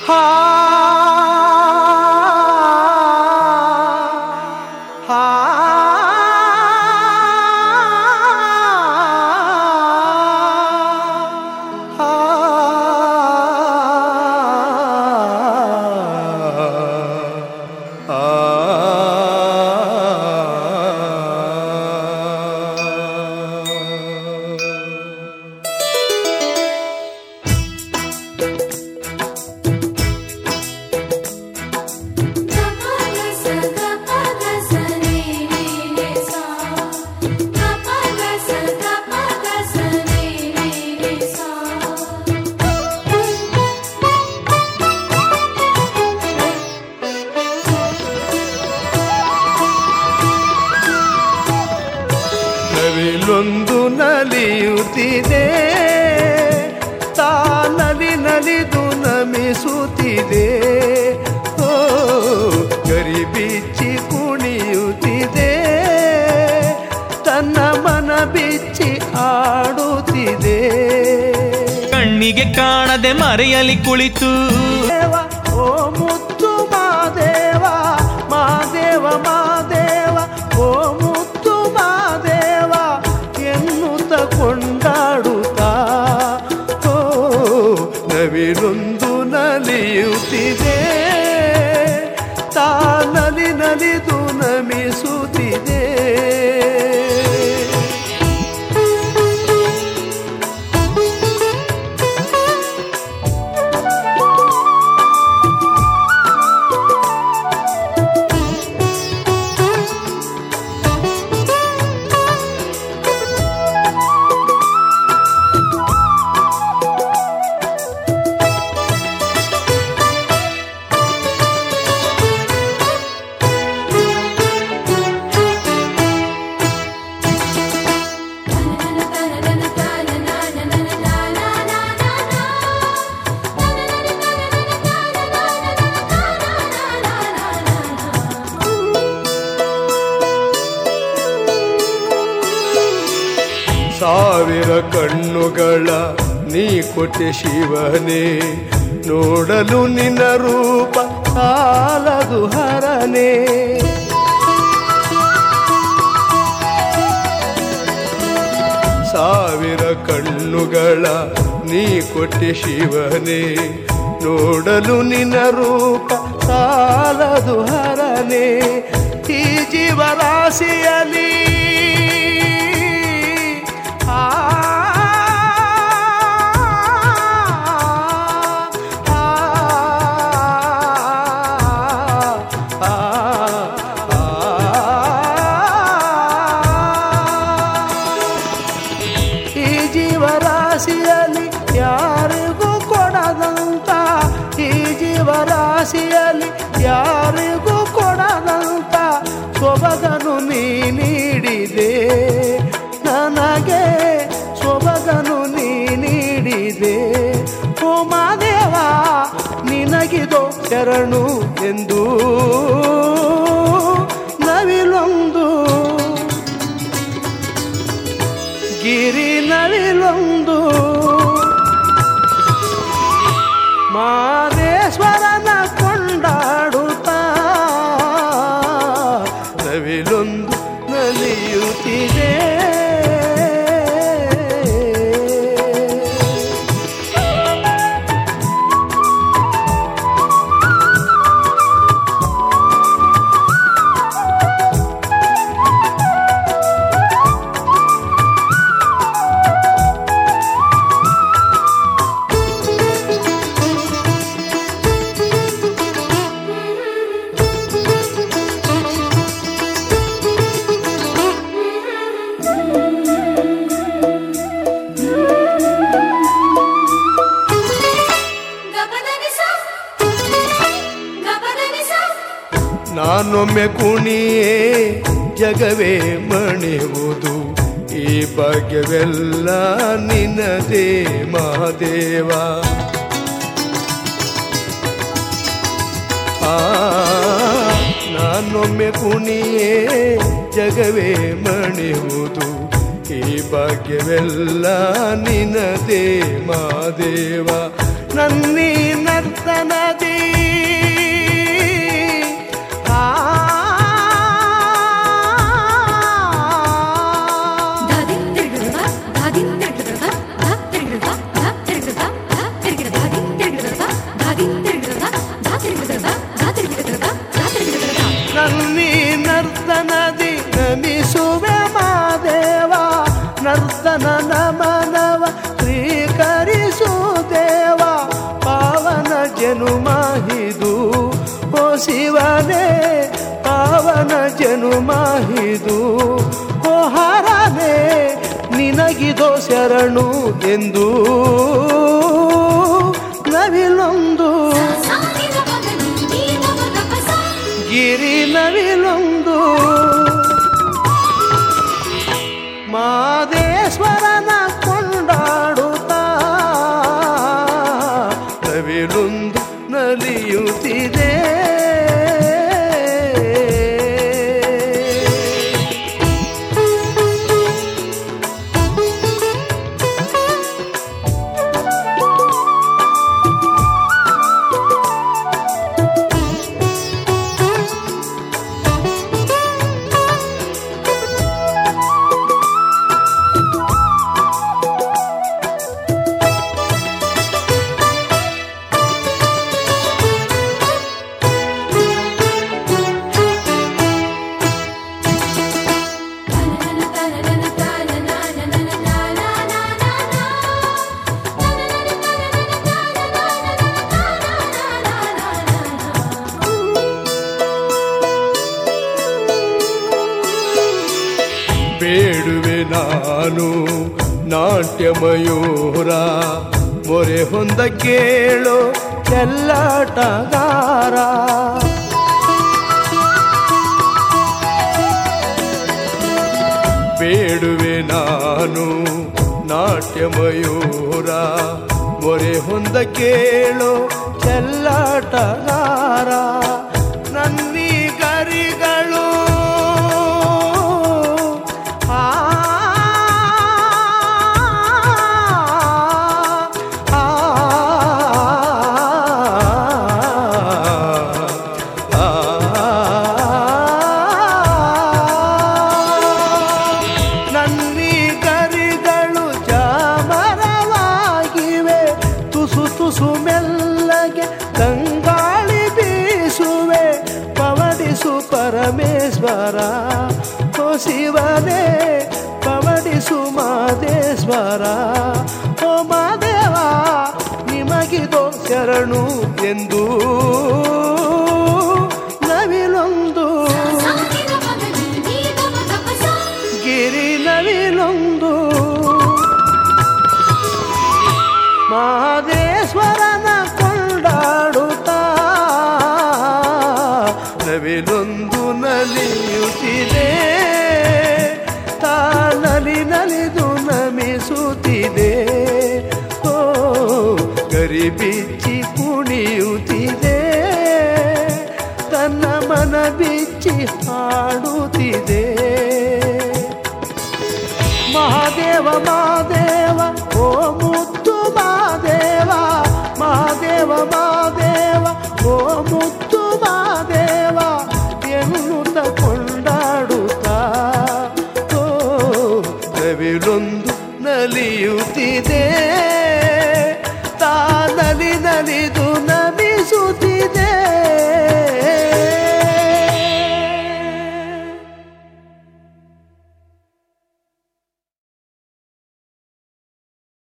ಹಾ ಹಾ ನವಿಲೊಂದು ನಲಿಯುತ್ತಿದೆ ತಾ ನಲಿ ನಲಿದು ನಮಿಸುತ್ತಿದೆ ಓ ಗರಿಬಿಚ್ಚಿ ಕುಣಿಯುತ್ತಿದೆ ತನ್ನ ಮನ ಬಿಚ್ಚಿ ಆಡುತ್ತಿದೆ ಕಣ್ಣಿಗೆ ಕಾಣದೆ ಮರೆಯಲಿ ಕುಳಿತು ದೇವ ಓ ಮುತ್ತು ಮಾದೇವ ಮಾದೇವ ಮಾದೇವ ಓ ಮುತ್ತು ಮಾದೇವ ಎನ್ನುತ್ತ ಕೊಂಡಾಡುತ್ತಾ ಓ ನವಿಲೊಂದು ನಲಿಯುತ್ತಿದೆ ತಾ ನಲಿ ನಲಿದು ನಮಿಸುತ್ತಿದೆ ಸಾವಿರ ಕಣ್ಣುಗಳ ನೀ ಕೊಟ್ಟೆ ಶಿವನೇ ನೋಡಲು ನಿನ್ನ ರೂಪ ಸಾಲದು ಹರನೇ ಸಾವಿರ ಕಣ್ಣುಗಳ ನೀ ಕೊಟ್ಟೆ ಶಿವನೇ ನೋಡಲು ನಿನ್ನ ರೂಪ ಸಾಲದು ಹರನೇ ಈ ಜೀವರಾಶಿಯಲ್ಲಿ ಆ ಆ, ಆ, ಈ ಜೀವರಾಶಿಯಲ್ಲಿ ಯಾರಿಗೂ ಕೊಡದಂತ ಈ ಜೀವರಾಶಿಯಲ್ಲಿ ಯಾರಿಗೂ ಕೊಡದಂತ ಸೊಬಗನು ನೀ ನೀಡಿದೆ ನನಗೆ ಸೊಬಗನು ನೀ ನೀಡಿದೆ ಓ ಮಾದೇವ ನಿನಗಿದೋ ಶರಣು ಎಂದು ನವಿಲೊಂದು ಗಿರಿ ನವಿಲೊಂದು ಮಾದೇಶ್ವರನ ಕೊಂಡಾಡುತ್ತಾ ನವಿಲೊಂದು ನಲಿಯುತ್ತಿದೆ ನಾನೊಮ್ಮೆ ಕುಣಿಯೇ ಜಗವೇ ಮಣಿಯುವುದು ಈ ಭಾಗ್ಯವೆಲ್ಲ ನಿನ್ನದೇ ಮಹಾದೇವ ಆ ನಾನೊಮ್ಮೆ ಕುಣಿಯೇ ಜಗವೇ ಮಣಿಯುವುದು ಈ ಭಾಗ್ಯವೆಲ್ಲ ನಿನದೇ ಮಾದೇವ ನನ್ನೀ ನರ್ತನದಿ ಆ ನನ್ನಿ ನರ್ತನದಿ ನಮಿಸುವೆ ಮಾದೇವ ನರ್ತನ ನಮನವ ಸ್ವೀಕರಿಸು ದೇವ ಪಾವನ ಜನುಮಾಹಿದು ಓ ಶಿವನೇ ಪಾವನ ಜನುಮಾಹಿದು ಓ ಹರನೇ ನಿನಗಿದೋ ಶರಣು ಎಂದು ನವಿಲೊಂದು ಗಿರಿ ನವಿಲೊಂದು ಮಾದೇಶ್ವರನ ಕೊಂಡಾಡುತ್ತಾ ನವಿಲೊಂದು ನಲಿಯುತ್ತಿದೆ ಬೇಡುವೆ ನಾನು ನಾಟ್ಯ ಮಯೂರ ಮೊರೆ ಹೊಂದ ಕೇಳೋ ಚೆಲ್ಲಾಟಗಾರ ಬೇಡುವೆ ನಾನು ನಾಟ್ಯ ಮಯೂರ ಮೊರೆ ಹೊಂದ ಕೇಳೋ ಚೆಲ್ಲಾಟಗಾರ ನನ್ನಿ ಗರಿಗಳು ಆ ಆ, ಆ, ನನ್ನಿ ಗರಿಗಳು ಚಾಮರವಾಗಿವೆ ತುಸು ತುಸು ಮೆಲ್ಲಗೆ ತಂಗಾಳಿ ಬೀಸುವೆ ಪವಡಿಸು ಪರಮೇಶ್ವರ ಓ ಶಿವನೇ ಪವಡಿಸು ಮಾದೇಶ್ವರ ಓ ಮಾದೇವ ನಿಮಗಿದೋ ಶರಣು ಎಂದು ನವಿಲೊಂದು ಗಿರಿ ನವಿಲೊಂದು ಮಹದೇಶ್ವರನ ಕೊಂಡಾಡುತ್ತಾ ನವಿಲೊಂದು ನಲಿಯುತ್ತಿದೆ ತಾ ನಲಿ ನಲಿದು ನಮಿಸುತ್ತಿದೆ ಓ ಗರಿ ಬಿಚ್ಚಿ ಕುಣಿಯುತ್ತಿದೆ ತನ್ನ ಮನ ಬಿಚ್ಚಿ ಹಾಡುತ್ತಿದೆ ಮಹಾದೇವ ಮಹಾದೇವ ಓ ಮುತ್ತು ಮಹಾದೇವ ಮಹಾದೇವ ಮಹಾದೇವ ಓ ಮುತ್ತು ಮಹಾದೇವ ಎನ್ನುತ್ತ ಕೊಂಡಾಡುತ್ತಾ ಓ ನವಿಲೊಂದು ನಲಿಯುತ್ತಿದೆ